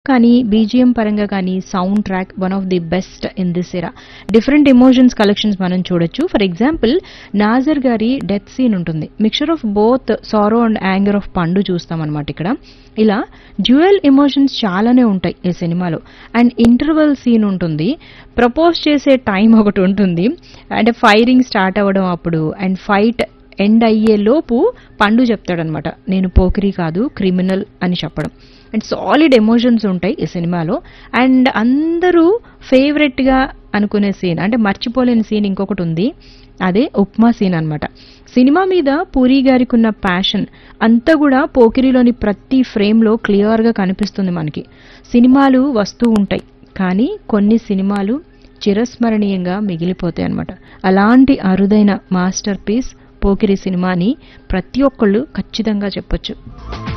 కానీ బీజిఎం పరంగా కానీ sound track one of the best in this era different emotions collections మనం చూడొచ్చు ఫర్ ఎగ్జాంపుల్ నాజర్ గారి డెత్ సీన్ ఉంటుంది mixture of both sorrow and anger of పండు చూస్తాం అనమాట ఇక్కడ ఇలా డ్యూయల్ ఎమోషన్స్ చాలానే ఉంటాయి ఈ సినిమాలో అండ్ ఇంటర్వెల్ సీన్ ఉంటుంది ప్రపోజ్ చేసే టైం ఒకటి ఉంటుంది అంటే ఫైరింగ్ స్టార్ట్ అవ్వడం అప్పుడు అండ్ ఫైట్ ఎండ్ అయ్యే లోపు పండు చెప్తాడనమాట నేను పోకిరి కాదు క్రిమినల్ అని చెప్పడం అండ్ సాలిడ్ ఎమోషన్స్ ఉంటాయి ఈ సినిమాలో అండ్ అందరూ ఫేవరెట్గా అనుకునే సీన్ అంటే మర్చిపోలేని సీన్ ఇంకొకటి ఉంది అదే ఉప్మా సీన్ అన్నమాట సినిమా మీద పూరి గారికి ఉన్న ప్యాషన్ అంతా కూడా పోకిరిలోని ప్రతి ఫ్రేమ్లో క్లియర్గా కనిపిస్తుంది మనకి సినిమాలు వస్తూ ఉంటాయి కానీ కొన్ని సినిమాలు చిరస్మరణీయంగా మిగిలిపోతాయి అన్నమాట అలాంటి అరుదైన మాస్టర్ పీస్ పోకిరి సినిమాని ప్రతి ఒక్కళ్ళు ఖచ్చితంగా చెప్పొచ్చు